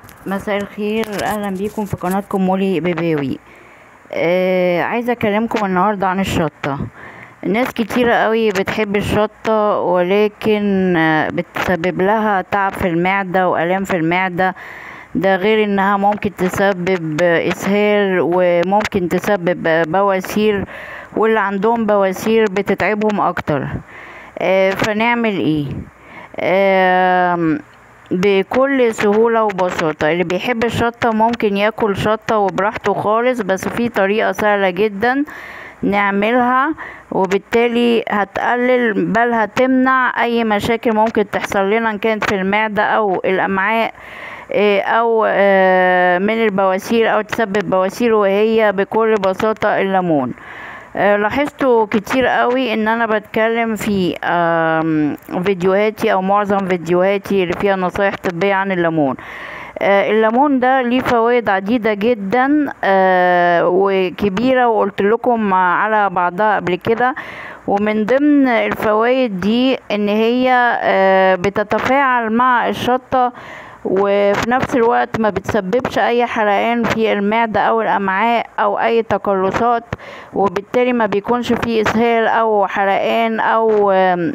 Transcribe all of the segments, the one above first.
مساء الخير اهلا بيكم في قناتكم مولي بيباوي آه عايزه اكلمكم النهارده عن الشطه ناس كتيرة قوي بتحب الشطة ولكن آه، بتسبب لها تعب في المعدة وآلام في المعدة ده غير انها ممكن تسبب اسهال وممكن تسبب بواسير واللي عندهم بواسير بتتعبهم اكتر آه فنعمل ايه آم، بكل سهولة وبساطة اللي بيحب الشطة ممكن ياكل شطة وبراحته خالص بس في طريقة سهلة جدا نعملها وبالتالي هتقلل بل هتمنع اي مشاكل ممكن تحصل لنا ان كانت في المعدة او الامعاء إيه، او آه، من البواسير او تسبب بواسير وهي بكل بساطة الليمون آه، لاحظتوا كتير قوي ان انا بتكلم في آم، فيديوهاتي او معظم فيديوهاتي اللي فيها نصايح طبية عن الليمون آه، الليمون ده ليه فوائد عديدة جدا آه، وكبيرة وقلت لكم على بعضها قبل كده ومن ضمن الفوائد دي ان هي آه، بتتفاعل مع الشطة وفي نفس الوقت ما بتسببش اي حرقان في المعدة او الامعاء او اي تقلصات وبالتالي ما بيكونش فيه اسهال او حرقان او آم،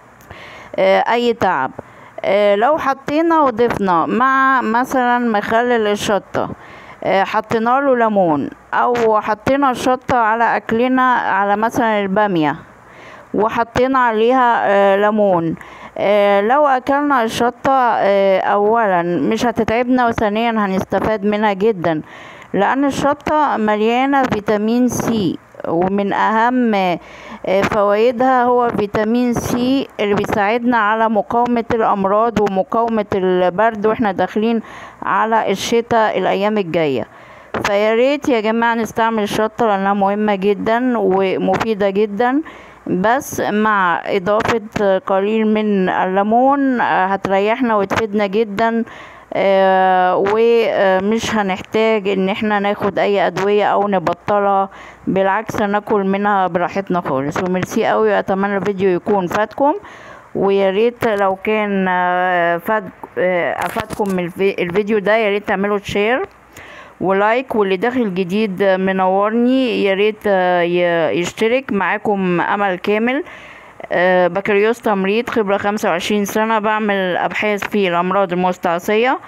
آه، اي تعب آه، لو حطينا وضفنا مع مثلا مخلل الشطة آه، حطينا له ليمون او حطينا الشطة على اكلنا على مثلا البامية وحطينا عليها آه، ليمون آه، لو اكلنا الشطة آه، اولا مش هتتعبنا وثانيا هنستفاد منها جدا لان الشطة مليانة فيتامين سي ومن اهم آه، فوائدها هو فيتامين سي اللي بيساعدنا على مقاومة الامراض ومقاومة البرد واحنا داخلين على الشتاء الايام الجاية فيا ريت يا جماعة نستعمل الشطة لأنها مهمة جدا ومفيدة جدا بس مع إضافة قليل من الليمون آه، هتريحنا وتفيدنا جدا آه، ومش هنحتاج ان احنا ناخد اي ادوية او نبطلها بالعكس هناكل منها براحتنا خالص وميرسي قوي واتمنى الفيديو يكون فاتكم ويا ريت لو كان آه، فاد آه، افادكم من الفي- الفيديو ده يا ريت تعملوا شير ولايك واللي داخل جديد منورني يا ريت آه، ي- يشترك معاكم امل كامل آه، بكالوريوس تمريض خبرة خمسة وعشرين سنة بعمل أبحاث في الأمراض المستعصية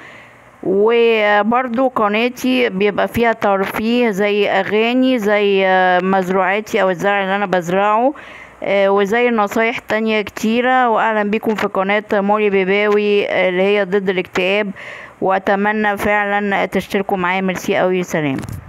وبرضو قناتي بيبقى فيها ترفيه زي أغاني زي آه، مزروعاتي أو الزرع اللي أنا بزرعه آه، وزي نصايح تانية كتيرة وأهلا بيكم في قناة مولي بيباوي آه، اللي هي ضد الاكتئاب وأتمنى فعلا تشتركوا معايا ميرسي أوي سلام